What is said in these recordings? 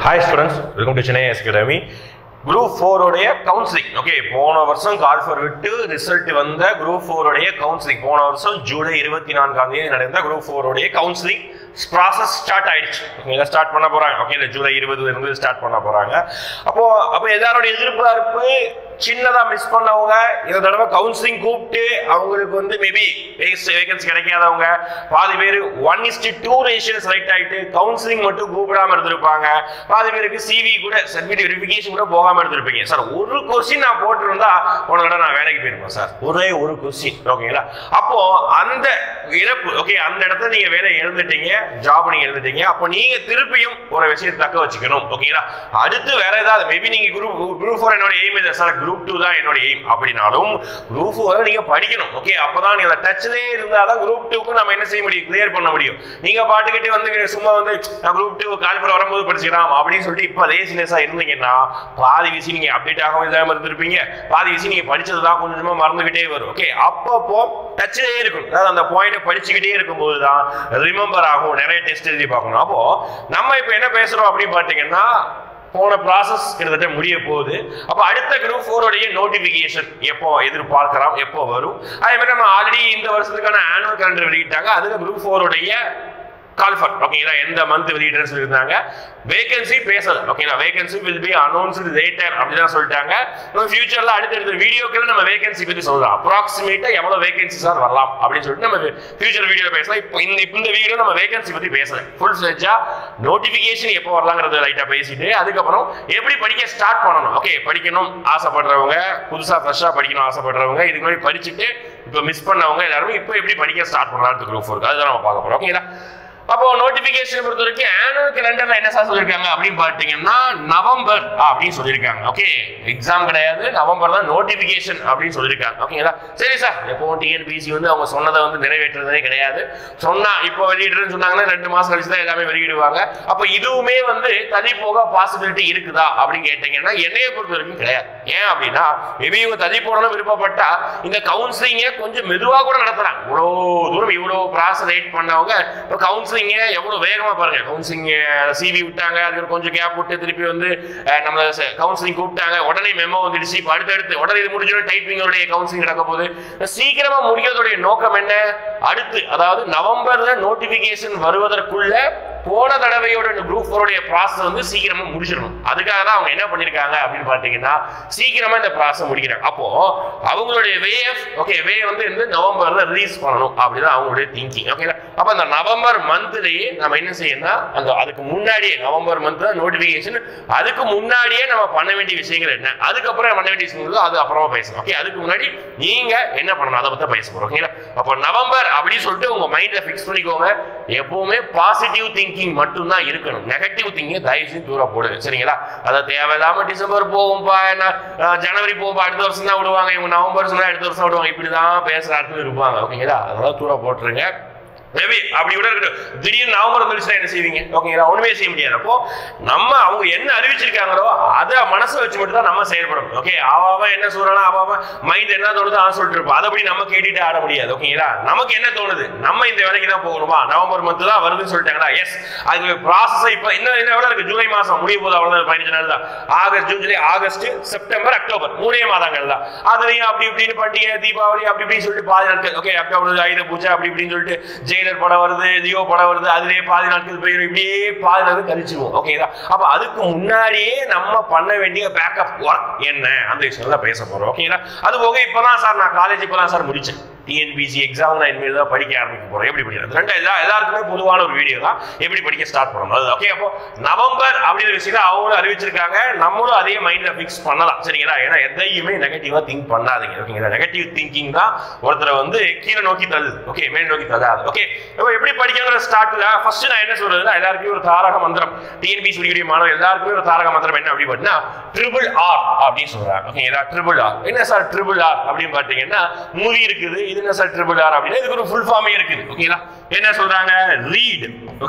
Hi students welcome to Chennai academy group ஃபோருடைய counselling okay போன வருஷம் கால் ஃபார் விட்டு ரிசல்ட் வந்த குரூப் ஃபோருடைய கவுன்சிலிங் போன வருஷம் ஜூலை இருபத்தி நான்காம் தேதி நடந்த குரூப் ஃபோருடைய கவுன்சிலிங் ப்ராசஸ் ஸ்டார்ட் ஆயிடுச்சு ஓகே ஸ்டார்ட் பண்ண போறாங்க ஓகே இந்த ஜூலை இருபதுல இருந்து ஸ்டார்ட் பண்ண போறாங்க அப்போ அப்போ எல்லாருடைய எதிர்பார்ப்பு சின்னதா மிஸ் பண்ணவங்க இந்த தடவை கவுன்சிலிங் கூப்பிட்டு அவங்களுக்கு வந்து மேபி வேகன்சி கிடைக்காதவங்க பாதி பேர் one is to two ratio select ஆயிட்டு கவுன்சிலிங் மட்டும் கூப்பிடாம இருந்திருப்பாங்க பாதி பேருக்கு சிவி கூட சர்டிஃபிகேட் வெரிஃபிகேஷன் கூட போகாம இருந்திருப்பீங்க சார் ஒரு கொஸ்டின் நான் போட்டிருந்தா போன தடவை நான் வேலைக்கு போயிருப்பேன் சார் ஒரே ஒரு கொஸ்டின் ஓகேங்களா அப்போ அந்த இழப்பு ஓகே அந்த இடத்துல நீங்க வேலை எழுந்துட்டீங்க ஜாப் நீங்க எழுந்துட்டீங்க அப்போ நீங்க திருப்பியும் ஒரு விஷயத்தை தக்க வச்சுக்கணும் ஓகேங்களா அடுத்து வேற ஏதாவது மேபி நீங்க குரூப் குரூப் ஃபோர் என்னோட எய்ம் இல்லை சார் குரூப் டூ தான் என்னோட எய்ம் அப்படின்னாலும் குரூப் ஃபோர் நீங்க படிக்கணும் ஓகே அப்பதான் நீங்க டச்லயே இருந்தாதான் குரூப் டூக்கு நம்ம என்ன செய்ய முடியும் கிளியர் பண்ண முடியும் நீங்க பாட்டுக்கிட்டு வந்து சும்மா வந்து நான் குரூப் டூ கால்புரம் வரும்போது படிச்சுக்கலாம் அப்படின்னு சொல்லிட்டு இப்ப லேசினஸா இருந்தீங்கன்னா பாதி விஷயம் நீங்க அப்டேட் ஆகாம இல்லாம இருந்திருப்பீங்க பாதி விஷயம் நீங்க படிச்சது தான் கொஞ்சம் கொஞ்சமா மறந்துகிட்டே வரும் ஓகே அப்பப்போ டச்சிலே இருக்கும் அதாவது அந்த பாயிண்ட் படிச்சுக்கிட்டே இருக்கும்போது தான் ரிமெம்பர் ஆகும் நிறைய டெஸ்ட் எழுதி பார்க்கணும் அப்போ நம்ம இப்போ என்ன பேசுறோம் அப்படின்னு பார்த்தீங்கன்னா போன ப்ராசஸ் கிட்டத்தட்ட முடிய போகுது அப்போ அடுத்த குரூப் ஃபோருடைய நோட்டிஃபிகேஷன் எப்போ எதிர்பார்க்கலாம் எப்போ வரும் அதே மாதிரி நம்ம ஆல்ரெடி இந்த வருஷத்துக்கான ஆனுவல் கேலண்டர் வெளியிட்டாங்க அதுல குரூப் ஃபோருடைய கால்ஃபர் ஓகேங்களா எந்த மந்த் வெளியிடுறேன்னு சொல்லியிருந்தாங்க வேகன்சி பேசல ஓகேங்களா vacancy will be announced later அப்படின்னு சொல்லிட்டாங்க நம்ம ஃபியூச்சர்ல அடுத்தடுத்த வீடியோக்கள் நம்ம வேகன்சி பத்தி சொல்லலாம் அப்ராக்சிமேட்டா எவ்வளவு வேகன்சி சார் வரலாம் அப்படின்னு சொல்லிட்டு நம்ம ஃபியூச்சர் வீடியோ பேசலாம் இப்போ இந்த இப்போ இந்த வீடியோ நம்ம வேகன்சி பத்தி பேசல ஃபுல் ஃபிளெஜா நோட்டிஃபிகேஷன் எப்போ வரலாங்கிறத லைட்டா பேசிட்டு அதுக்கப்புறம் எப்படி படிக்க ஸ்டார்ட் பண்ணணும் ஓகே படிக்கணும் ஆசைப்படுறவங்க புதுசா ஃப்ரெஷ்ஷா படிக்கணும் ஆசைப்படுறவங்க இதுக்கு முன்னாடி படிச்சுட்டு இப்போ மிஸ் பண்ணவங்க எல்லாரும் இப்போ எப்படி படிக்க ஸ்டார்ட் பண்ணலாம்னு குரூப் இருக்கு அதுதான் நம்ம பார்க்க போறோம் ஓகேங்களா அப்போ நோட்டிபிகேஷன் பொறுத்த வரைக்கும் ஆனுவல் கேலண்டர்ல என்ன சார் சொல்லியிருக்காங்க அப்படின்னு பார்த்தீங்கன்னா நவம்பர் அப்படின்னு சொல்லியிருக்காங்க ஓகே எக்ஸாம் கிடையாது நவம்பர் தான் நோட்டிபிகேஷன் அப்படின்னு சொல்லியிருக்காங்க ஓகேங்களா சரி சார் எப்போ டிஎன்பிசி வந்து அவங்க சொன்னதை வந்து நிறைவேற்றுறதே கிடையாது சொன்னா இப்போ வெளியிடுறேன்னு சொன்னாங்கன்னா ரெண்டு மாசம் கழிச்சு தான் எல்லாமே வெளியிடுவாங்க அப்போ இதுவுமே வந்து தள்ளி போக பாசிபிலிட்டி இருக்குதா அப்படின்னு கேட்டீங்கன்னா என்னைய பொறுத்த வரைக்கும் கிடையாது ஏன் அப்படின்னா மேபி இவங்க தள்ளி போடணும் விருப்பப்பட்டா இந்த கவுன்சிலிங்கை கொஞ்சம் மெதுவாக கூட நடத்தலாம் இவ்வளோ தூரம் இவ்வளோ ப்ராசஸ் ரைட் பண்ணவங்க இப்போ கவுன்சிலிங்க எவ்வளோ வேகமாக பாருங்க கவுன்சிலிங் சிவி விட்டாங்க அதுக்கு கொஞ்சம் கேப் விட்டு திருப்பி வந்து அஹ், நம்மள கவுன்சிலிங் கூப்பிட்டாங்க உடனே மெமோ வந்துடுச்சு இப்போ அடுத்தடுத்து உடனே இது முடிஞ்சோட டைப்பிங்கோடைய கவுன்சிலிங் நடக்க போகுது சீக்கிரமா முடிக்கிறதுடைய நோக்கம் என்ன அடுத்து அதாவது நவம்பர்ல நோட்டிபிகேஷன் வருவதற்குள்ள போன தடவையோட குரூப் ஃபோருடைய ப்ராசஸ் வந்து சீக்கிரமா முடிச்சிடணும் அதுக்காக தான் அவங்க என்ன பண்ணிருக்காங்க அப்படின்னு பார்த்தீங்கன்னா சீக்கிரமா இந்த ப்ராசஸ் முடிக்கிறாங்க அப்போ அவங்களுடைய வே ஓகே வே வந்து இந்த நவம்பர்ல ரிலீஸ் பண்ணணும் அப்படிதான் அவங்களுடைய திங்கிங் ஓகேங்களா அப்ப அந்த நவம்பர் மந்த்லயே நம்ம என்ன செய்யணும்னா அந்த அதுக்கு முன்னாடியே நவம்பர் மந்த் தான் நோட்டிபிகேஷன் அதுக்கு முன்னாடியே நம்ம பண்ண வேண்டிய விஷயங்கள் என்ன அதுக்கப்புறம் பண்ண வேண்டிய விஷயங்கள் அது அப்புறமா பேசணும் ஓகே அதுக்கு முன்னாடி நீங்க என்ன பண்ணணும் அதை பத்தி பேச போறோம் ஓகேங்களா அப்போ நவம்பர் அப்படின்னு சொல்லிட்டு உங்க மைண்ட்ல ஃபிக்ஸ் பண்ணிக்கோங்க எப்பவுமே பாசிட்டிவ் திங்கிங் மட்டும்தான் இருக்கணும் நெகட்டிவ் திங்கிங் தயவு செஞ்சு தூரம் போடுங்க சரிங்களா அதை தேவையில்லாம டிசம்பர் போகும்பா என்ன அஹ், ஜனவரி போகும்பா அடுத்த வருஷம் தான் விடுவாங்க இவங்க நவம்பர் சொன்னா அடுத்த வருஷம் விடுவாங்க இப்படிதான் பேசுற ஆட்கள் இருப்பாங்க ஓகேங்களா அதெல்லாம் தூரம் போட்டுருங்க மேபி அப்படி கூட இருக்கட்டும் திடீர்னு நவம்பர் வந்துருச்சுன்னா என்ன செய்வீங்க ஓகேங்களா ஒண்ணுமே செய்ய முடியாது அப்போ நம்ம அவங்க என்ன அறிவிச்சிருக்காங்களோ அதை மனசை வச்சு மட்டும் தான் நம்ம செயல்படணும் ஓகே அவாவ என்ன சொல்றானா அவாவ மைண்ட் என்ன தோணுதோ அதை சொல்லிட்டு இருப்போம் அதை அப்படி நம்ம கேட்டுட்டு ஆட முடியாது ஓகேங்களா நமக்கு என்ன தோணுது நம்ம இந்த வேலைக்கு தான் போகணுமா நவம்பர் மந்த் தான் வருதுன்னு சொல்லிட்டாங்களா எஸ் அதுக்கு ப்ராசஸ் இப்போ இன்னும் என்ன எவ்வளவு இருக்கு ஜூலை மாசம் முடிய போது அவ்வளவு பதினஞ்சு நாள் தான் August June July August September October மூணே மாதங்கள் தான் அதுலயும் அப்படி இப்படின்னு பண்டிகை தீபாவளி அப்படி இப்படின்னு சொல்லிட்டு பாதி நாட்கள் ஓகே அக்டோபர் ஆயுத பூஜை அப்படி இப்படின்னு சொல்லிட்டு ஜெயிலர் படம் வருது லியோ படம் வருது அதுலயே பாதி நாட்கள் போயிடும் இப்படியே பாதி நாட்கள் கழிச்சிருவோம் ஓகேங்களா அப்ப அதுக்கு முன்னாடியே நம்ம பண்ண வேண்டிய பேக்கப் ஒர்க் என்ன அந்த விஷயம் தான் பேச போறோம் ஓகேங்களா அது போக இப்பதான் சார் நான் காலேஜ் இப்பதான் சார் முடிச்சேன் டிஎன்பிசி எக்ஸாம் நான் இனிமேல் தான் படிக்க ஆரம்பிக்க போறேன் எப்படி படிக்கிறது ரெண்டு எல்லா எல்லாருக்குமே பொதுவான ஒரு வீடியோ தான் எப்படி படிக்க ஸ்டார்ட் பண்ணணும் அது ஓகே அப்போ நவம்பர் அப்படிங்கிற விஷயம் அவங்களும் அறிவிச்சிருக்காங்க நம்மளும் அதே மைண்ட்ல ஃபிக்ஸ் பண்ணலாம் சரிங்களா ஏன்னா எதையுமே நெகட்டிவா திங்க் பண்ணாதீங்க ஓகேங்களா நெகட்டிவ் திங்கிங் தான் ஒருத்தரை வந்து கீழே நோக்கி தள்ளுது ஓகே மேல் நோக்கி தள்ளாது ஓகே இப்போ எப்படி படிக்கணுங்கிற ஸ்டார்ட்ல ஃபர்ஸ்ட் நான் என்ன சொல்றதுன்னா எல்லாருக்குமே ஒரு தாரக மந்திரம் டிஎன்பிசி படிக்கக்கூடிய மாணவர் எல்லாருக்குமே ஒரு தாரக மந்திரம் என்ன அப்படி பார்த்தீங்கன்னா ட்ரிபிள் ஆர் அப்படின்னு சொல்றாங்க ஓகேங்களா ட்ரிபிள் ஆர் என்ன சார் ட்ரிபிள் ஆர் அப்படின்னு பார்த்தீங்கன்னா மூவி இருக்குது இது என்ன சார் ட்ரிபிள் ஆர் அப்படின்னா இதுக்கு ஒரு ஃபுல் ஃபார்மே இருக்குது ஓகேங்களா என்ன சொல்றாங்க ரீட் ஓகே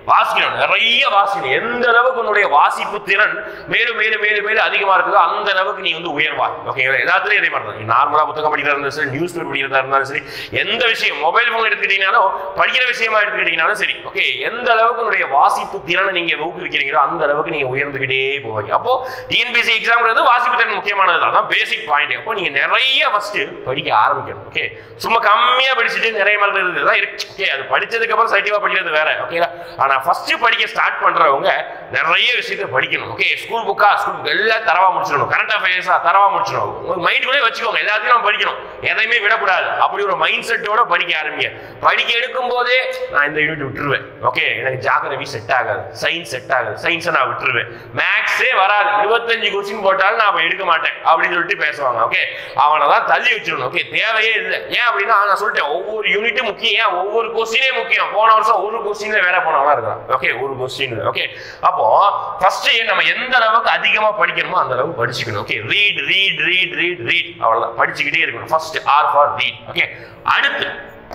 வாசிக்கணும் நிறைய வாசிக்கணும் எந்த அளவுக்கு உன்னுடைய வாசிப்பு திறன் மேலும் மேலும் மேலும் மேலும் அதிகமா இருக்குதோ அந்த அளவுக்கு நீ வந்து உயர்வாய் ஓகேங்களா எல்லாத்துலயும் இதே மாதிரி தான் நீ நார்மலா புத்தகம் படிக்கிறதா இருந்தாலும் சரி நியூஸ் பேப்பர் படிக்கிறதா இருந்தாலும் சரி எந்த விஷயம் மொபைல் போன் எடுத்துக்கிட்டீங்கனாலும் படிக்கிற விஷயமா எடுத்துக்கிட்டீங்கனாலும் சரி ஓகே எந்த அளவுக்கு உன்னுடைய வாசிப்பு திறனை நீங்க ஊக்குவிக்கிறீங்களோ அந்த அளவுக்கு நீங்க உயர்ந்துகிட்டே போவீங்க அப்போ டிஎன்பிசி எக்ஸாம்ங்கிறது வாசிப்பு திறன் முக்கியமானது அதான் பேசிக் பாயிண்ட் அப்போ நீங்க நிறைய ஃபர்ஸ்ட் படிக்க ஆரம்பிக்கணும் ஓகே சும்மா கம்மியா படிச்சுட்டு நிறைய மார்க் தான் இருக்கு ஓகே அது படிச்சதுக்கு அப்புறம் சைட்டிவா படிக்கிறது வேற ஓகேங்களா ஆனா ஃபர்ஸ்ட் படிக்க ஸ்டார்ட் பண்றவங்க நிறைய விஷயத்தை படிக்கணும் ஓகே ஸ்கூல் புக்கா ஸ்கூல் புக் எல்லாம் தரவா முடிச்சிடணும் கரண்ட் அஃபேர்ஸா தரவா முடிச்சிடணும் உங்க மைண்டுக்குள்ளே வச்சுக்கோங்க எல்லாத்தையும் நம்ம படிக்கணும் எதையுமே விடக்கூடாது அப்படி ஒரு மைண்ட் செட்டோட படிக்க ஆரம்பிங்க படிக்க எடுக்கும் போதே நான் இந்த யூனிட் விட்டுருவேன் ஓகே எனக்கு ஜாகிரபி செட் ஆகாது சயின்ஸ் செட் ஆகாது சயின்ஸை நான் விட்டுருவேன் மேக்ஸே வராது இருபத்தஞ்சு கொஸ்டின் போட்டாலும் நான் அப்ப எடுக்க மாட்டேன் அப்படின்னு சொல்லிட்டு பேசுவாங்க ஓகே அவனை தான் தள்ளி வச்சிடணும் ஓகே தேவையே இல்லை ஏன் அப்படின்னா நான் சொல்லிட்டேன் ஒவ்வொரு யூனிட்டும் முக்கியம் ஏன் ஒவ்வொரு கொஸ்டினே முக்கியம் போன வருஷம் ஒரு கொஸ்டின்ல வேலை போனவங்களா இருக்கான் ஓகே ஒரு கொஸ்டின் ஓகே அப்போ ஃபர்ஸ்ட் நம்ம எந்த அளவுக்கு அதிகமா படிக்கணுமோ அந்த அளவுக்கு படிச்சுக்கணும் okay read read read read read அவ்வளவுதான் படிச்சுக்கிட்டே இருக்கணும் first R for read okay அடுத்து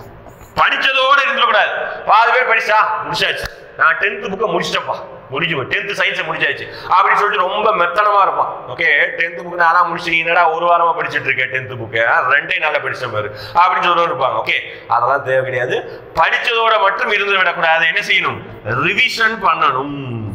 படிச்சதோட இருந்துடக்கூடாது பாதி பேர் படிச்சா முடிச்சாச்சு நான் டென்த் புக்கை முடிச்சிட்டேன்ப்பா முடிஞ்சு டென்த் சயின்ஸை முடிச்சாச்சு அப்படின்னு சொல்லிட்டு ரொம்ப மெத்தனமா இருப்பான் ஓகே டென்த் புக் நானா முடிச்சிட்டீங்கன்னா ஒரு வாரமா படிச்சுட்டு இருக்கேன் டென்த் புக்கு ரெண்டே நாளா படிச்ச பாரு அப்படின்னு சொல்லுவோம் இருப்பாங்க ஓகே அதெல்லாம் தேவை கிடையாது படிச்சதோட மட்டும் இருந்து விடக்கூடாது என்ன செய்யணும் ரிவிஷன் பண்ணணும்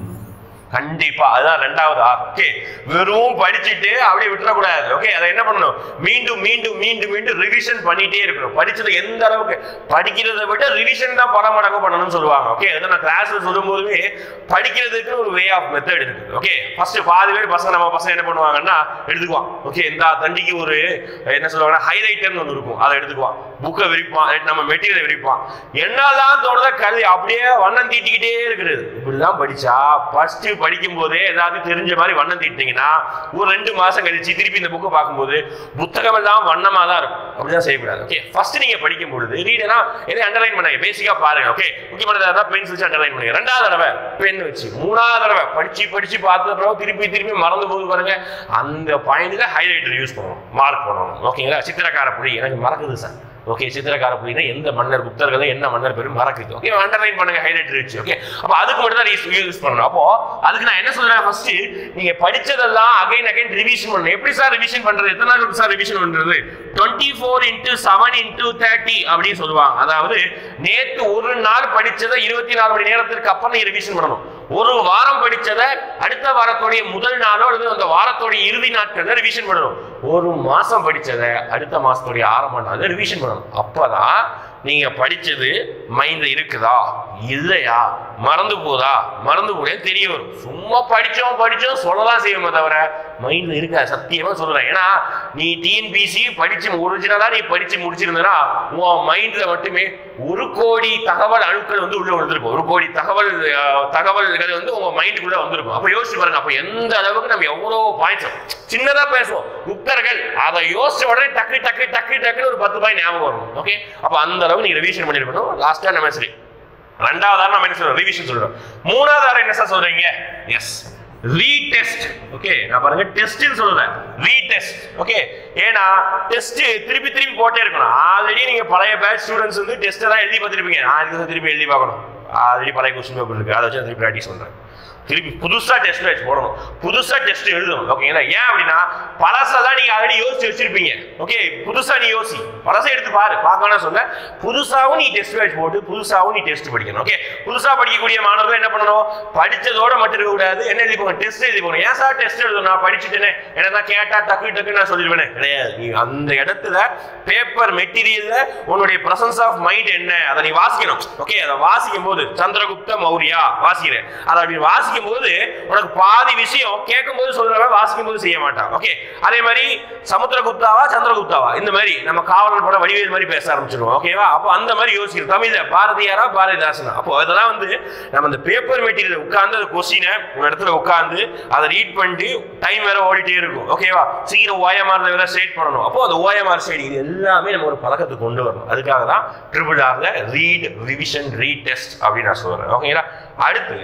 கண்டிப்பா அதுதான் ரெண்டாவது ஓகே வெறும் படிச்சுட்டு அப்படியே விட்டுறக்கூடாது ஓகே அதை என்ன பண்ணணும் மீண்டும் மீண்டும் மீண்டும் மீண்டும் ரிவிஷன் பண்ணிட்டே இருக்கணும் படிச்சது எந்த அளவுக்கு படிக்கிறதை விட ரிவிஷன் தான் பல மடங்கு பண்ணணும்னு சொல்லுவாங்க ஓகே அதை நான் கிளாஸ்ல சொல்லும் போதுமே படிக்கிறதுக்கு ஒரு வே ஆஃப் மெத்தட் இருக்கு ஓகே ஃபர்ஸ்ட் பாதி பேர் பசங்க நம்ம பசங்க என்ன பண்ணுவாங்கன்னா எடுத்துக்குவான் ஓகே இந்த தண்டிக்கு ஒரு என்ன சொல்லுவாங்கன்னா ஹைலைட்டர்னு ஒன்று இருக்கும் அதை எடுத்துக்குவான் புக்கை விரிப்பான் இல்லாட்டி நம்ம மெட்டீரியல் விரிப்பான் என்னதான் தோணுதோ கல்வி அப்படியே வண்ணம் தீட்டிக்கிட்டே இருக்கிறது இப்படிதான் படிச்சா ஃபர்ஸ்ட் படிக்கும் போதே ஏதாவது தெரிஞ்ச மாதிரி வண்ணம் தீட்டிங்கன்னா ஒரு ரெண்டு மாசம் கழிச்சு திருப்பி இந்த புக்கை பார்க்கும்போது புத்தகம் எல்லாம் வண்ணமா தான் இருக்கும் அப்படிதான் செய்யக்கூடாது ஓகே ஃபர்ஸ்ட் நீங்க படிக்கும் பொழுது ரீடனா எதை அண்டர்லைன் பண்ணாங்க பேசிக்கா பாருங்க ஓகே முக்கியமானதா பென்சில் வச்சு அண்டர்லைன் பண்ணுங்க ரெண்டாவது தடவை பென் வச்சு மூணாவது தடவை படிச்சு படிச்சு பார்த்த பிறகு திருப்பி திருப்பி மறந்து போது பாருங்க அந்த பாயிண்ட்ல ஹைலைட்டர் யூஸ் பண்ணணும் மார்க் பண்ணணும் ஓகேங்களா சித்திரக்கார புள்ளி எனக்கு மறக்குது சார் ஓகே சித்திரக்கார புள்ளினா எந்த மன்னர் குப்தர்கள் என்ன மன்னர் பேரும் மறக்குது ஓகே அண்டர்லைன் பண்ணுங்க ஹைலைட்டர் வச்சு ஓகே அப்போ அதுக்கு மட்டும் தான் யூஸ் யூஸ் பண்ணணும் அப்போ அதுக்கு நான் என்ன சொல்றேன் ஃபர்ஸ்ட் நீங்க படிச்சதெல்லாம் அகைன் அகைன் ரிவிஷன் பண்ணணும் எப்படி சார் ரிவிஷன் பண்றது எத்தனை நாள் சார் ரிவிஷன் பண்றது twenty four into seven into thirty அப்படின்னு சொல்லுவாங்க அதாவது நேத்து ஒரு நாள் படிச்சதை இருபத்தி நாலு மணி நேரத்திற்கு அப்புறம் நீங்க ரிவிஷன் பண்ணணும் ஒரு வாரம் படிச்சதை அடுத்த வாரத்துடைய முதல் நாளோ அல்லது அந்த வாரத்துடைய இறுதி நாட்கள்ல ரிவிஷன் பண்ணணும் ஒரு மாசம் படிச்சதை அடுத்த மாசத்துடைய ஆரம்ப நாள்ல ரிவிஷன் பண்ணணும் அப்பதான் நீங்க படிச்சது மைண்ட்ல இருக்குதா இல்லையா மறந்து போதா மறந்து போதே தெரிய வரும் சும்மா படிச்சோம் படிச்சோம் சொல்லலாம் செய்வோமே தவிர மைண்ட்ல இருக்கா சத்தியமா சொல்றேன் ஏன்னா நீ டிஎன்பிசி படிச்சு ஒரிஜினலா நீ படிச்சு முடிச்சிருந்தனா உன் மைண்ட்ல மட்டுமே ஒரு கோடி தகவல் அணுக்கள் வந்து உள்ள வந்திருக்கும் ஒரு கோடி தகவல் அஹ், தகவல்கள் வந்து உங்க மைண்டுக்குள்ள வந்திருக்கும் அப்ப யோசிச்சு பாருங்க அப்ப எந்த அளவுக்கு நம்ம எவ்வளவு பாயிண்ட்ஸ் சின்னதா பேசுவோம் குப்தர்கள் அதை யோசிச்ச உடனே டக்கு டக்கு டக்கு டக்குன்னு ஒரு பத்து பாயிண்ட் ஞாபகம் வரும் ஓகே அப்ப அந்த அளவுக்கு நீங்க ரிவிஷன் பண்ணிருக்கணும் லாஸ்டா நம்ம சரி ரெண்டாவது நம்ம என்ன சொல்றோம் ரிவிஷன் சொல்றோம் மூணாவது ஆறு என்ன சார் சொல்றீங்க எஸ் ரீடெஸ்ட் ஓகே நான் பாருங்க டெஸ்ட்னு சொல்றேன் ரீடெஸ்ட் ஓகே ஏன்னா டெஸ்ட் திருப்பி திருப்பி போட்டே இருக்கணும் ஆல்ரெடி நீங்க பழைய பேட்ச் ஸ்டூடெண்ட்ஸ் வந்து டெஸ்ட் தான் எழுதி பார்த்துருப்பீங்க நான் இதுக்கு திருப்பி எழுதி பார்க்கணும் ஆல்ரெடி பழைய கொஸ்டின் பேப்பர் இருக்கு அதை வச்சு நான் திருப்பி ப்ராக்டிஸ் பண்றேன் திருப்பி புதுசா டெஸ்ட் வச்சு போடணும் புதுசா டெஸ்ட் எழுதணும் ஓகேங்களா ஏன் அப்படின்னா பழசெல்லாம் நீங்க ஆல்ரெடி யோசிச்சு வச்சிருப்பீங்க ஓகே புதுசா நீ யோசி பழசை எடுத்து பாரு பார்க்கணும் சொல்ல புதுசாவும் நீ டெஸ்ட் வச்சு போட்டு புதுசாவும் நீ டெஸ்ட் படிக்கணும் ஓகே புதுசா படிக்கக்கூடிய மாணவர்கள் என்ன பண்ணணும் படிச்சதோட மட்டும் இருக்கக்கூடாது என்ன எழுதி போகணும் டெஸ்ட் எழுதி போகணும் ஏன் சார் டெஸ்ட் எழுதணும் நான் படிச்சுட்டேனே என்ன கேட்டா டக்கு டக்கு நான் சொல்லிடுவேனே கிடையாது நீ அந்த இடத்துல பேப்பர் மெட்டீரியல்ல உன்னுடைய பிரசன்ஸ் ஆஃப் மைண்ட் என்ன அதை நீ வாசிக்கணும் ஓகே அதை வாசிக்கும் போது சந்திரகுப்த மௌரியா வாசிக்கிறேன் அதை அப்படி வாசிக்கும் போது உனக்கு பாதி விஷயம் கேட்கும் போது சொல்றவன் வாசிக்கும் போது செய்ய மாட்டான் ஓகே அதே மாதிரி சமுத்திரகுப்தாவா சந்திரகுப்தாவா இந்த மாதிரி நம்ம காவலர் படம் வடிவேல் மாதிரி பேச ஆரம்பிச்சிருவோம் ஓகேவா அப்போ அந்த மாதிரி யோசிக்கிறோம் தமிழ்ல பாரதியாரா பாரதிதாசனா அப்போ இதெல்லாம் வந்து நம்ம அந்த பேப்பர் மெட்டீரியல் உட்கார்ந்து அந்த கொஸ்டினை ஒரு இடத்துல உட்கார்ந்து அதை ரீட் பண்ணிட்டு டைம் வேற ஓடிட்டே இருக்கும் ஓகேவா சீக்கிரம் ஓஎம்ஆர் வேற ஸ்ட்ரேட் பண்ணணும் அப்போ அந்த ஓஎம்ஆர் ஸ்டேட் இது எல்லாமே நம்ம ஒரு பழக்கத்துக்கு கொண்டு வரணும் அதுக்காக தான் ட்ரிபிள் ஆர்ல ரீட் ரிவிஷன் ரீட் டெஸ்ட் அப்படின்னு நான் சொல்றேன் ஓகேங்களா அடுத்து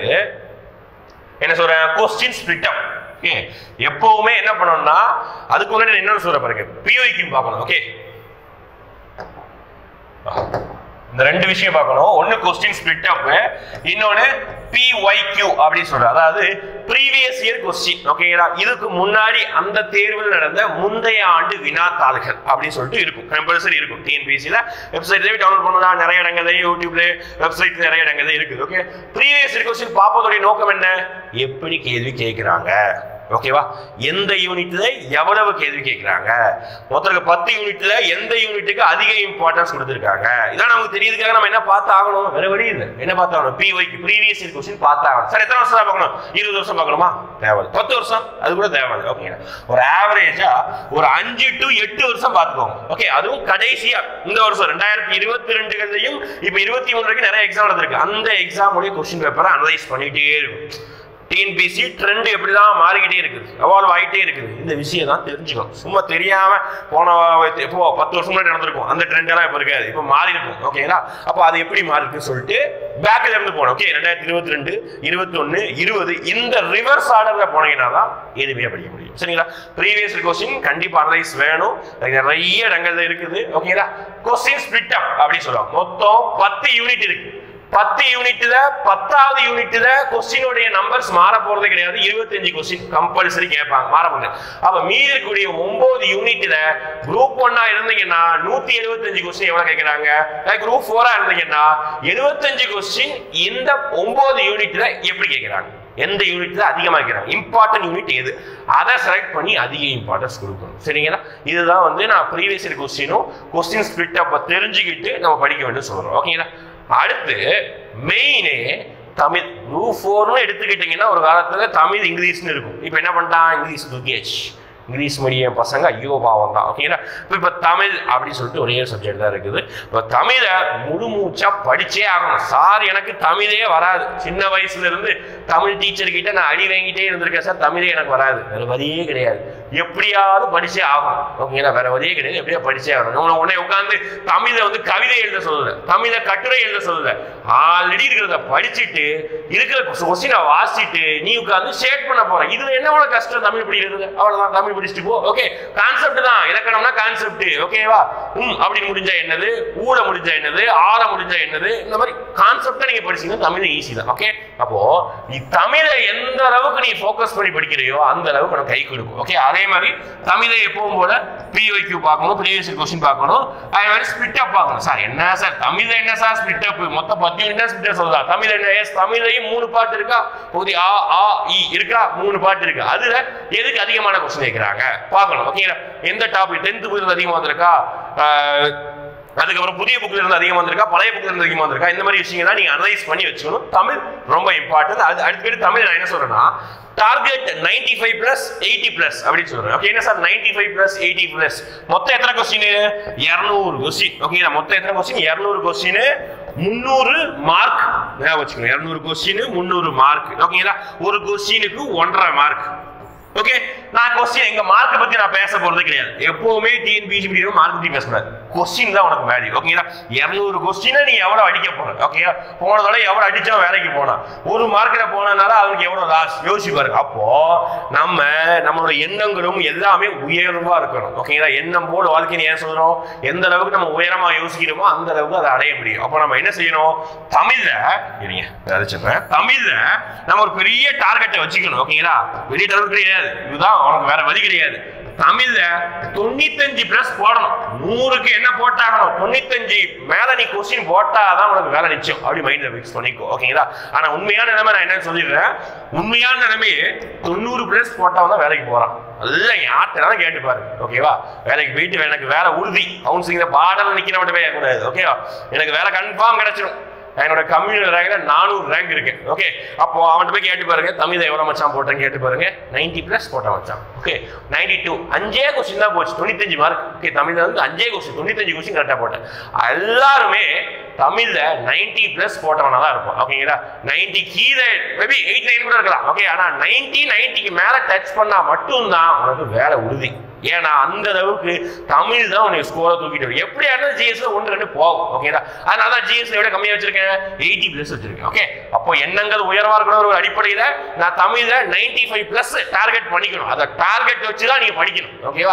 என்ன சொல்றேன் கொஸ்டின் ஸ்பிளிட் அப் ஓகே எப்பவுமே என்ன பண்ணணும்னா அதுக்கு முன்னாடி நான் என்ன சொல்ற பாருங்க பிஓக்கு பார்க்கணும் ஓகே இந்த ரெண்டு விஷயம் பார்க்கணும் ஒன்னு கொஸ்டின் ஸ்பிளிட் அப் இன்னொன்னு PYQ அப்படின்னு சொல்றோம் அதாவது ப்ரீவியஸ் இயர் கொஸ்டின் ஓகேங்களா இதுக்கு முன்னாடி அந்த தேர்வில் நடந்த முந்தைய ஆண்டு வினாத்தாள்கள் அப்படின்னு சொல்லிட்டு இருக்கும் கம்பல்சரி இருக்கும் டிஎன்பிசியில் வெப்சைட்லேயே டவுன்லோட் பண்ணலாம் நிறைய இடங்கள்ல யூடியூப்ல வெப்சைட் நிறைய இடங்கள்ல இருக்குது ஓகே ப்ரீவியஸ் இயர் கொஸ்டின் பார்ப்பதோடைய நோக்கம் என்ன எப்படி கேள்வி கேட்குறாங்க ஓகேவா எந்த யூனிட்ல எவ்வளவு கேள்வி கேட்குறாங்க மொத்தம் பத்து யூனிட்ல எந்த யூனிட்டுக்கு அதிக இம்பார்ட்டன்ஸ் கொடுத்துருக்காங்க இதான் நமக்கு தெரியுதுக்காக நம்ம என்ன பார்த்து ஆகணும் வேற வழி இல்லை என்ன பார்த்து ஆகணும் பிஒய்க்கு ப்ரீவியஸ் இயர் கொஸ்டின் பார்த்து ஆகணும் சார் எத்தனை வருஷம் தான் பார்க்கணும் இருபது வருஷம் பார்க்கணுமா தேவை பத்து வருஷம் அது கூட தேவை ஓகேங்களா ஒரு ஆவரேஜா ஒரு அஞ்சு டு எட்டு வருஷம் பார்த்துக்கோங்க ஓகே அதுவும் கடைசியா இந்த வருஷம் ரெண்டாயிரத்தி இருபத்தி ரெண்டுகள்லையும் இப்போ இருபத்தி மூணு வரைக்கும் நிறைய எக்ஸாம் நடந்திருக்கு அந்த எக்ஸாமுடைய கொஸ்டின் பேப்பரை அனலைஸ் பண்ணிட்டே இருக்கும் டிஎன்பிசி ட்ரெண்ட் எப்படிதான் மாறிக்கிட்டே இருக்குது எவால்வ் ஆகிட்டே இருக்குது இந்த விஷயம் தான் தெரிஞ்சுக்கணும் சும்மா தெரியாம போன இப்போ பத்து வருஷம் முன்னாடி நடந்திருக்கும் அந்த ட்ரெண்ட் எல்லாம் இப்போ இருக்காது இப்போ மாறி இருக்கும் ஓகேங்களா அப்போ அது எப்படி மாறி இருக்குன்னு சொல்லிட்டு பேக்ல இருந்து போனோம் ஓகே ரெண்டாயிரத்தி இருபத்தி ரெண்டு இருபத்தி ஒன்று இருபது இந்த ரிவர்ஸ் ஆர்டர்ல போனீங்கன்னா தான் எளிமையாக படிக்க முடியும் சரிங்களா ப்ரீவியஸ் கொஸ்டின் கண்டிப்பா அனலைஸ் வேணும் அது நிறைய இடங்கள்ல இருக்குது ஓகேங்களா கொஸ்டின் ஸ்பிளிட் அப் அப்படின்னு சொல்லுவாங்க மொத்தம் பத்து யூனிட் இருக்கு பத்து யூனிட்ல பத்தாவது யூனிட்ல கொஸ்டினுடைய நம்பர்ஸ் மாற போறது கிடையாது இருபத்தஞ்சு கொஸ்டின் கம்பல்சரி கேட்பாங்க மாற போகுது அப்ப மீதி இருக்கக்கூடிய ஒன்பது யூனிட்ல குரூப் ஒன்னா இருந்தீங்கன்னா நூத்தி எழுபத்தஞ்சு கொஸ்டின் எவ்வளவு கேட்கறாங்க குரூப் ஃபோரா இருந்தீங்கன்னா எழுபத்தஞ்சு கொஸ்டின் இந்த ஒன்பது யூனிட்ல எப்படி கேட்கறாங்க எந்த யூனிட்ல அதிகமா கேட்கறாங்க இம்பார்ட்டன்ட் யூனிட் எது அதை செலக்ட் பண்ணி அதிக இம்பார்ட்டன்ஸ் கொடுக்கணும் சரிங்களா இதுதான் வந்து நான் ப்ரீவியஸ் இயர் கொஸ்டினும் கொஸ்டின் ஸ்பிளிட் அப்ப தெரிஞ்சுக்கிட்டு நம்ம படிக்க வேண்டும் சொல்றோம் ஓகேங்களா அடுத்து மெயினே தமிழ் குரூப் ஃபோர்னு எடுத்துக்கிட்டிங்கன்னா ஒரு காலத்தில் தமிழ் இங்கிலீஷ்னு இருக்கும் இப்போ என்ன பண்ணிட்டான் இங்கிலீஷ் தூக்கியாச்சு இங்கிலீஷ் மீடியம் பசங்க ஐயோ பாவம் தான் ஓகேங்களா இப்போ இப்போ தமிழ் அப்படின்னு சொல்லிட்டு ஒரே சப்ஜெக்ட் தான் இருக்குது இப்போ தமிழை முழு மூச்சா படிச்சே ஆகணும் சார் எனக்கு தமிழே வராது சின்ன வயசுல இருந்து தமிழ் டீச்சர் கிட்ட நான் அடி வாங்கிட்டே இருந்திருக்கேன் சார் தமிழே எனக்கு வராது வேற வழியே கிடையாது எப்படியாவது படிச்சே ஆகணும் ஓகேங்களா வேற வழியே கிடையாது எப்படியா படிச்சே ஆகணும் நம்ம உடனே உட்காந்து தமிழை வந்து கவிதை எழுத சொல்லல தமிழை கட்டுரை எழுத சொல்லல ஆல்ரெடி இருக்கிறத படிச்சுட்டு இருக்கிற கொஸ்டினை வாசிச்சுட்டு நீ உட்காந்து ஷேட் பண்ண போற இதுல என்ன அவ்வளவு கஷ்டம் தமிழ் படிக்கிறது அவ்வளவுதான் தமிழ் படிச்சுட்டு போ ஓகே கான்செப்ட் தான் இலக்கணம்னா கான்செப்ட் ஓகேவா ம் அப்படின்னு முடிஞ்சா என்னது ஊட முடிஞ்சா என்னது ஆற முடிஞ்சா என்னது இந்த மாதிரி கான்செப்டை நீங்க படிச்சீங்கன்னா தமிழ் ஈஸி தான் ஓகே அப்போ நீ தமிழை எந்த அளவுக்கு நீ ஃபோக்கஸ் பண்ணி படிக்கிறியோ அந்த அளவுக்கு உனக்கு கை கொடுக்கும் ஓகே அதே மாதிரி தமிழை எப்பவும் போல பிஒய்க்கு பார்க்கணும் ப்ரீவியஸ் கொஸ்டின் பார்க்கணும் அதே மாதிரி ஸ்பிட் அப் பார்க்கணும் சார் என்ன சார் தமிழ்ல என்ன சார் ஸ்பிட் அப் மொத்தம் பத்து யூனிட் ஸ்பிட் அப் சொல்லலாம் தமிழ் என்ன எஸ் தமிழ்லையும் மூணு பாட்டு இருக்கா பகுதி ஆ ஆ இ இருக்கா மூணு பாட்டு இருக்கு அதுல எதுக்கு அதிகமான கொஸ்டின் கேட்கிறாங்க பார்க்கணும் ஓகேங்களா எந்த டாபிக் டென்த் புக்கு அதிகமாக வந்திருக்கா ஆஹ், அதுக்கப்புறம் புதிய புக்ல இருந்து அதிகமா வந்திருக்கா பழைய புக்ல இருந்து அதிகமா வந்திருக்கா இந்த மாதிரி விஷயங்கள் நீங்க அனலைஸ் பண்ணி வச்சுக்கணும் தமிழ் ரொம்ப இம்பார்ட்டன்ட் அது அடுத்து தமிழ் நான் என்ன சொல்றேன்னா target 95 five plus eighty plus அப்படின்னு சொல்றேன் ஓகே என்ன sir 95 five plus eighty plus மொத்தம் எத்தனை கொஸ்டின் இரநூறு கொஸ்டின் ஓகேங்களா மொத்தம் எத்தனை கொஸ்டின் இரநூறு கொஸ்டின் முந்நூறு மார்க் ஞாபகம் வச்சுக்கணும் இரநூறு கொஸ்டின் முந்நூறு மார்க் ஓகேங்களா ஒரு கொஸ்டினுக்கு ஒன்றரை மார்க் ஓகே நான் கொஸ்டின் எங்க மார்க் பத்தி நான் பேச போறது கிடையாது எப்பவுமே டிஎன்பிசி மீடியம் மார்க் பத்தி பேசக்கூடாது கொஸ்டின் தான் உனக்கு வேல்யூ ஓகேங்களா இருநூறு கொஸ்டினை நீ எவ்வளவு அடிக்க போற ஓகே போன தடவை எவ்வளவு அடிச்சா வேலைக்கு போனா ஒரு மார்க்ல போனதுனால அவனுக்கு எவ்வளவு லாஸ் யோசிச்சு பாருங்க அப்போ நம்ம நம்மளோட எண்ணங்களும் எல்லாமே உயர்வா இருக்கணும் ஓகேங்களா எண்ணம் போல வாழ்க்கையை ஏன் சொல்றோம் எந்த அளவுக்கு நம்ம உயரமா யோசிக்கிறோமோ அந்த அளவுக்கு அதை அடைய முடியும் அப்போ நம்ம என்ன செய்யணும் தமிழ்ல இருங்க அழைச்சிடுறேன் தமிழ்ல நம்ம ஒரு பெரிய டார்கெட்டை வச்சுக்கணும் ஓகேங்களா பெரிய டார்கெட் கிடையாது இதுதான் உனக்கு வேற வழி கிடையாது தமிழ்ல தொண்ணூத்தஞ்சு பிளஸ் போடணும் நூறுக்கு என்ன போட்டாகணும் தொண்ணூத்தஞ்சு மேல நீ கொஸ்டின் போட்டாதான் உனக்கு வேலை நிச்சயம் அப்படி மைண்ட்ல ஃபிக்ஸ் பண்ணிக்கோ ஓகேங்களா ஆனா உண்மையான நிலைமை நான் என்ன சொல்லிடுறேன் உண்மையான நிலைமையே தொண்ணூறு பிளஸ் போட்டவன் தான் வேலைக்கு போறான் எல்லாம் யார்கிட்ட கேட்டு பாரு ஓகேவா வேலைக்கு போயிட்டு எனக்கு வேலை உறுதி கவுன்சிலிங்ல பாடல் நிக்கிறவன் போய் கூடாது ஓகேவா எனக்கு வேலை கன்ஃபார்ம் கிடைச்சிடும் என்னோட கம்யூனிட்டி ரேங்க்ல நானூறு ரேங்க் இருக்கு ஓகே அப்போ அவன்கிட்ட போய் கேட்டு பாருங்க தமிழ் எவ்வளவு மச்சான் போட்டேன்னு கேட்டு பாருங்க 90 பிளஸ் போட்டான் மச்சான் ஓகே 92 டூ அஞ்சே கொஸ்டின் தான் போச்சு தொண்ணூத்தஞ்சு மார்க் ஓகே தமிழ்ல வந்து அஞ்சே கொஸ்டின் தொண்ணூத்தஞ்சு கொஸ்டின் கரெக்டா போட்டேன் எல்லாருமே தமிழ்ல 90 பிளஸ் போட்டவனா தான் இருப்பான் ஓகேங்களா 90 கீழே மேபி எயிட் நைன் கூட இருக்கலாம் ஓகே ஆனா 90 90க்கு மேல டச் பண்ணா மட்டும்தான் உனக்கு வேலை உறுதி ஏன்னா அந்த அளவுக்கு தமிழ் தான் உனக்கு ஸ்கோரை தூக்கிட்டு வரும் எப்படியா இருந்தாலும் ஜிஎஸ்ல ஒன்று ரெண்டு போகும் ஓகேடா அதனால தான் ஜிஎஸ்ல விட கம்மியா வச்சிருக்கேன் எயிட்டி பிளஸ் வச்சிருக்கேன் ஓகே அப்போ எண்ணங்கள் உயர்வா இருக்கணும் ஒரு அடிப்படையில நான் தமிழ்ல 95 ஃபைவ் பிளஸ் டார்கெட் பண்ணிக்கணும் அதை டார்கெட் வச்சு தான் நீங்க படிக்கணும் ஓகேவா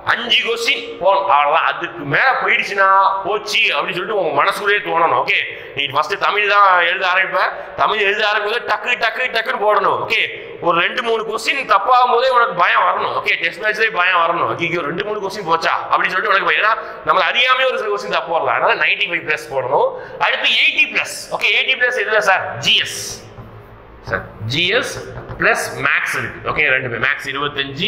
அஞ்சு கொஸ்டின் போகணும் அவ்வளவுதான் அதுக்கு மேல போயிடுச்சுன்னா போச்சு அப்படின்னு சொல்லிட்டு உங்க மனசுக்குள்ளே தோணணும் ஓகே நீ ஃபர்ஸ்ட் தமிழ் தான் எழுத ஆரம்பிப்ப தமிழ் எழுத ஆரம்பிக்கும் டக்கு டக்கு டக்குன்னு போடணும் ஓகே ஒரு ரெண்டு மூணு கொஸ்டின் தப்பாகும் போதே உனக்கு பயம் வரணும் ஓகே டெஸ்ட் மேட்ச்லேயே பயம் வரணும் ஐயோ ரெண்டு மூணு கொஸ்டின் போச்சா அப்படின்னு சொல்லிட்டு உனக்கு பயம் ஏன்னா நம்ம அறியாமே ஒரு சில கொஸ்டின் தப்பு வரலாம் அதனால நைன்டி ஃபைவ் ப்ளஸ் போடணும் அடுத்து eighty plus okay eighty plus எதுல sir GS sir GS plus max இருக்கு ஓகே ரெண்டு மேக்ஸ் இருபத்தஞ்சு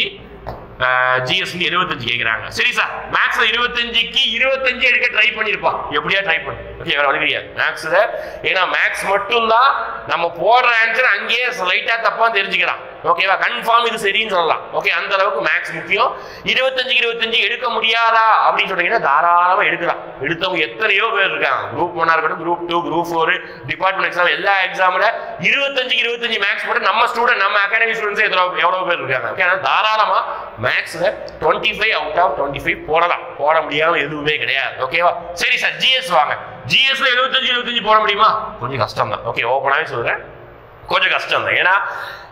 ஜிஎஸ் இருபத்தஞ்சு கேட்குறாங்க சரி சார் மேக்ஸ்ல இருபத்தஞ்சுக்கு இருபத்தஞ்சு எடுக்க ட்ரை பண்ணிருப்பா எப்படியா ட்ரை பண்ணு ஓகே வேற வழி கிடையாது மேக்ஸ்ல ஏன்னா மேக்ஸ் மட்டும்தான் நம்ம போடுற ஆன்சர் அங்கேயே லைட்டா தப்பா தெரிஞ்சுக்கலாம் ஓகேவா கன்ஃபார்ம் இது சரின்னு சொல்லலாம் ஓகே அந்த அளவுக்கு மேக்ஸ் முக்கியம் இருபத்தஞ்சுக்கு இருபத்தஞ்சு எடுக்க முடியாதா அப்படின்னு சொன்னீங்கன்னா தாராளமா எடுக்கலாம் எடுத்தவங்க எத்தனையோ பேர் இருக்காங்க குரூப் ஒன்னா இருக்கட்டும் group two group four department exam எல்லா எக்ஸாம்ல இருபத்தஞ்சுக்கு இருபத்தஞ்சு மேக்ஸ் போட்டு நம்ம ஸ்டூடெண்ட் நம்ம அகாடமி ஸ்டூடெண்ட்ஸ் எவ்வளவு எவ்வளவு பேர் இருக்காங்க ஓகே அதனால தாராளமா மேக்ஸ்ல twenty five out of twenty five போடலாம் போட முடியாம எதுவுமே கிடையாது ஓகேவா சரி சார் ஜிஎஸ் வாங்க ஜிஎஸ்ல எழுபத்தஞ்சு எழுபத்தஞ்சு போட முடியுமா கொஞ்சம் கஷ்டம் தான் ஓகே ஓப்பனாவே சொல்றேன் கொஞ்சம் கஷ்டம் தான் ஏன்னா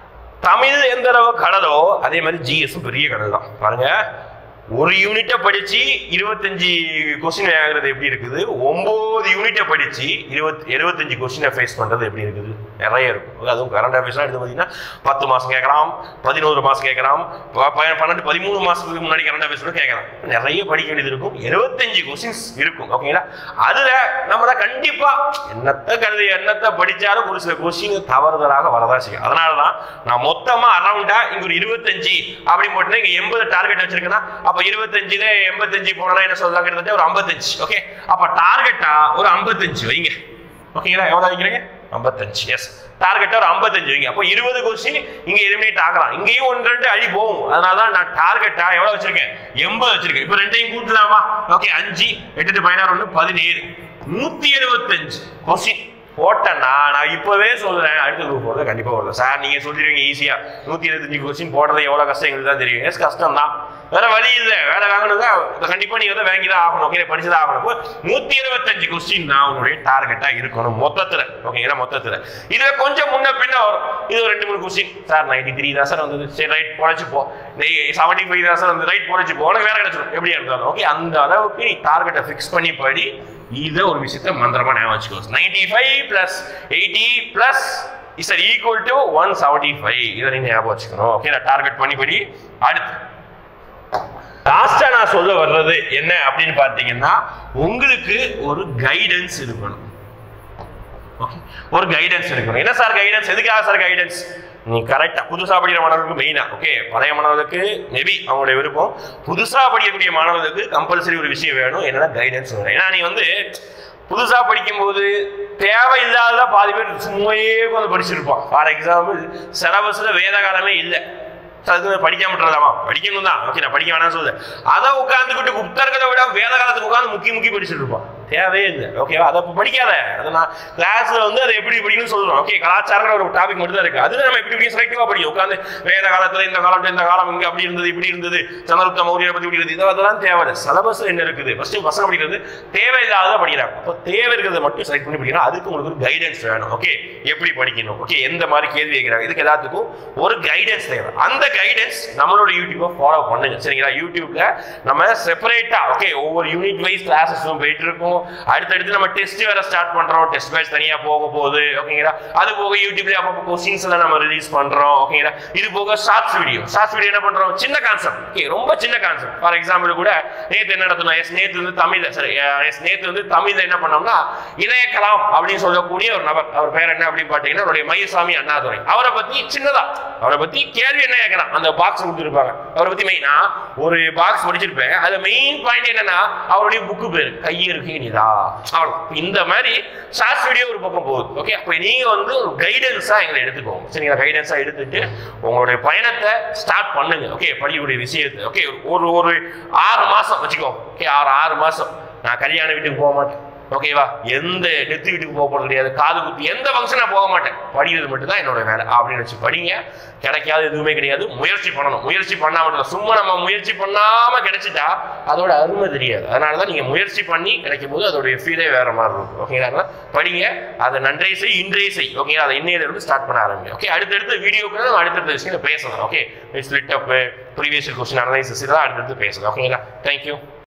தமிழ் எந்த அளவு கடலோ அதே மாதிரி ஜிஎஸும் பெரிய கடல் தான் பாருங்க ஒரு யூனிட்டை படிச்சு இருபத்தஞ்சு கொஸ்டின் ஆகுறது எப்படி இருக்குது ஒன்பது யூனிட்டை படிச்சு இருபத்தி எழுபத்தஞ்சு கொஸ்டினை ஃபேஸ் பண்றது எப்படி இருக்குது நிறைய இருக்கும் அதுவும் கரண்ட் அஃபேர்ஸ்லாம் எடுத்து பார்த்தீங்கன்னா பத்து மாசம் கேட்கலாம் பதினோரு மாசம் கேட்கலாம் ப- ப- பன்னெண்டு பதிமூணு மாசத்துக்கு முன்னாடி கரண்ட் அஃபேர்ஸ் கூட கேட்கலாம் நிறைய படிக்க வேண்டியது இருக்கும் எழுபத்தஞ்சு கொஸ்டின்ஸ் இருக்கும் ஓகேங்களா அதுல நம்மள கண்டிப்பா என்னத்த கருது என்னத்த படிச்சாலும் ஒரு சில கொஸ்டின் தவறுதலாக வரதான் செய்யும் அதனாலதான் நான் மொத்தமா அரௌண்டா இங்க ஒரு இருபத்தஞ்சு அப்படி போட்டுனா இங்க எண்பது டார்கெட் வச்சிருக்கேன்னா அப்ப இருபத்தஞ்சுல எண்பத்தஞ்சு போனா என்ன சொல்லலாம் கிட்டத்தட்ட ஒரு ஐம்பத்தஞ்சு ஓகே அப்ப டார்கெட்டா ஒரு ஐம்பத்தஞ்சு வைங்க ஓகேங்களா எவ்வளவு வைக்கிறீங்க ஐம்பத்தஞ்சு எஸ் டார்கெட்டா ஒரு ஐம்பத்தஞ்சு வைங்க அப்போ இருபது கொஸ்டின் இங்க எலிமினேட் ஆகலாம் இங்கேயும் ஒன்று ரெண்டு அடி போகும் அதனால தான் நான் டார்கெட்டா எவ்வளவு வச்சிருக்கேன் எண்பது வச்சிருக்கேன் இப்போ ரெண்டையும் கூட்டலாமா ஓகே அஞ்சு எட்டு பதினாறு ஒன்று பதினேழு நூத்தி எழுபத்தஞ்சு கொஸ்டின் போட்டேன்னா நான் இப்பவே சொல்றேன் அடுத்த குரூப் போடுறது கண்டிப்பா வருது சார் நீங்க சொல்லிடுவீங்க ஈஸியா நூத்தி இருபத்தஞ்சு கொஸ்டின் போடுறது எவ்வளவு கஷ்டம் எங்களுக்கு தான் தெரியும் எஸ் கஷ்டம் தான் வேற வழி இல்லை வேலை வாங்கணுங்க கண்டிப்பா நீங்க வந்து வாங்கி தான் ஆகணும் ஓகே படிச்சுதான் ஆகணும் இப்போ நூத்தி இருபத்தஞ்சு கொஸ்டின் தான் உங்களுடைய டார்கெட்டா இருக்கணும் மொத்தத்துல ஓகேங்களா மொத்தத்துல இதுல கொஞ்சம் முன்ன பின்ன வரும் இது ஒரு ரெண்டு மூணு கொஸ்டின் சார் நைன்டி த்ரீ தான் சார் வந்தது சரி ரைட் பொழைச்சு போ செவன்டி ஃபைவ் தான் சார் வந்து ரைட் பொழைச்சு போ உனக்கு வேலை கிடைச்சிடும் எப்படி இருந்தாலும் ஓகே அந்த அளவுக்கு நீ டார்கெட்டை ஃபிக்ஸ் பண்ணி படி இதை ஒரு விஷயத்த மந்திரமா ஞாபகம் வச்சுக்கோ ninety five plus eighty plus is are equal to one seventy five இதை நீங்க ஞாபகம் வச்சுக்கணும் ஓகே நான் டார்கெட் பண்ணி படி அடுத்து லாஸ்டா நான் சொல்ல வர்றது என்ன அப்படின்னு பார்த்தீங்கன்னா உங்களுக்கு ஒரு கைடன்ஸ் இருக்கணும் Okay. ஒரு கைடன்ஸ் இருக்கணும் என்ன சார் கைடன்ஸ் எதுக்காக சார் கைடன்ஸ் நீ கரெக்டா புதுசா படிக்கிற மாணவர்களுக்கு மெயினா ஓகே பழைய மாணவர்களுக்கு மேபி அவங்களுடைய விருப்பம் புதுசா படிக்கக்கூடிய மாணவர்களுக்கு கம்பல்சரி ஒரு விஷயம் வேணும் என்னன்னா கைடன்ஸ் வேணும் ஏன்னா நீ வந்து புதுசா படிக்கும்போது தேவையில்லாத பாதி பேர் சும்மையே உட்காந்து படிச்சிருப்பான் ஃபார் எக்ஸாம்பிள் சிலபஸ்ல வேத காலமே இல்லை அது படிக்காம விட்டுறலாமா படிக்கணும் தான் ஓகே நான் படிக்க வேணாம்னு சொல்லுது அதை உட்காந்துக்கிட்டு புத்தகத்தை விட வேத காலத்துக்கு உட்காந்து முக்கி முக்கி படிச்சுட்டு இருப்பான் தேவையே இல்லை ஓகேவா அதை அப்ப படிக்காத அதை நான் கிளாஸ்ல வந்து அதை எப்படி படிக்கணும்னு சொல்றோம் ஓகே கலாச்சாரம் ஒரு டாபிக் மட்டும் தான் இருக்கு அது நம்ம எப்படி இப்படி செலக்டிவா படிக்கும் உட்காந்து வேத காலத்துல இந்த காலம் இந்த காலம் இங்க அப்படி இருந்தது இப்படி இருந்தது சந்திரகுப்த மௌரியரை பத்தி இப்படி இருந்தது இது அதெல்லாம் தேவை சிலபஸ் என்ன இருக்குது ஃபர்ஸ்ட் பசங்க படிக்கிறது தேவையில்லாத படிக்கிறாங்க அப்போ தேவை இருக்கிறத மட்டும் செலக்ட் பண்ணி படிக்கணும் அதுக்கு உங்களுக்கு ஒரு கைடன்ஸ் வேணும் ஓகே எப்படி படிக்கணும் ஓகே எந்த மாதிரி கேள்வி கேட்கிறாங்க இதுக்கு எல்லாத்துக்கும் ஒரு கைடன்ஸ் தேவை அந்த கைடன்ஸ் நம்மளோட யூடியூப்பை ஃபாலோ பண்ணுங்க சரிங்களா யூடியூப்ல நம்ம செப்பரேட்டா ஓகே ஒவ்வொரு யூனிட் வைஸ் கிளாஸஸும் போயிட்டு இருக்கும் அடுத்தடுத்து நம்ம டெஸ்ட் வேற ஸ்டார்ட் பண்றோம் டெஸ்ட் பேட்ச் தனியா போக போகுது ஓகேங்களா அது போக யூடியூப்ல அப்பப்போ கொஸ்டின்ஸ் எல்லாம் நம்ம ரிலீஸ் பண்றோம் ஓகேங்களா இது போக ஷார்ட்ஸ் வீடியோ ஷார்ட்ஸ் வீடியோ என்ன பண்றோம் சின்ன கான்செப்ட் ஓகே ரொம்ப சின்ன கான்செப்ட் ஃபார் எக்ஸாம்பிள் கூட நேத்து என்ன நடத்தணும் எஸ் நேத்து வந்து தமிழ்ல சரி எஸ் நேத்து வந்து தமிழ்ல என்ன பண்ணோம்னா இணையக்கலாம் அப்படின்னு சொல்லக்கூடிய ஒரு நபர் அவர் பேர் என்ன அப்படின்னு பாத்தீங்கன்னா அவருடைய மயில்சாமி அண்ணாதுரை அவரை பத்தி சின்னதா அவரை பத்தி கேள்வி என்ன கேட்கலாம் அந்த பாக்ஸ் கொடுத்துருப்பாங்க அவரை பத்தி மெயினா ஒரு பாக்ஸ் படிச்சிருப்பேன் அது மெயின் பாயிண்ட் என்னன்னா அவருடைய புக்கு பேரு கையிருக்கு நிதா அவ்வளவு இந்த மாதிரி ஷார்ட்ஸ் வீடியோ ஒரு பக்கம் போகுது ஓகே அப்ப நீங்க வந்து ஒரு கைடன்ஸா எங்களை எடுத்துக்கோங்க சரிங்களா கைடன்ஸா எடுத்துட்டு உங்களுடைய பயணத்தை ஸ்டார்ட் பண்ணுங்க ஓகே படிக்கக்கூடிய விஷயத்தை ஓகே ஒரு ஒரு ஆறு மாசம் வச்சுக்கோங்க ஓகே ஆறு ஆறு மாசம் நான் கல்யாண வீட்டுக்கு போக மாட்டேன் ஓகேவா எந்த நெத்தி வீட்டுக்கு போக போறது கிடையாது காது குத்தி எந்த ஃபங்க்ஷனா போக மாட்டேன் படிக்கிறது மட்டும் தான் என்னோட வேலை அப்படின்னு வச்சு படிங்க கிடைக்காத எதுவுமே கிடையாது முயற்சி பண்ணணும் முயற்சி பண்ணாம இருந்தா, சும்மா நம்ம முயற்சி பண்ணாம கிடைச்சிட்டா அதோட அருமை தெரியாது அதனால தான் நீங்க முயற்சி பண்ணி கிடைக்கும் போது அதோடைய ஃபீலே வேற மாதிரி இருக்கும் ஓகேங்களா அதனால படிங்க அதை நன்றைய செய் இன்றைய செய் ஓகேங்களா அதை இன்னையில இருந்து ஸ்டார்ட் பண்ண ஆரம்பிங்க ஓகே அடுத்தடுத்த வீடியோக்கு நம்ம அடுத்தடுத்த விஷயங்களை பேசலாம் okay split up previous question analysis இதெல்லாம் அடுத்தடுத்து பேசலாம் ஓகேங்களா தேங்க்யூ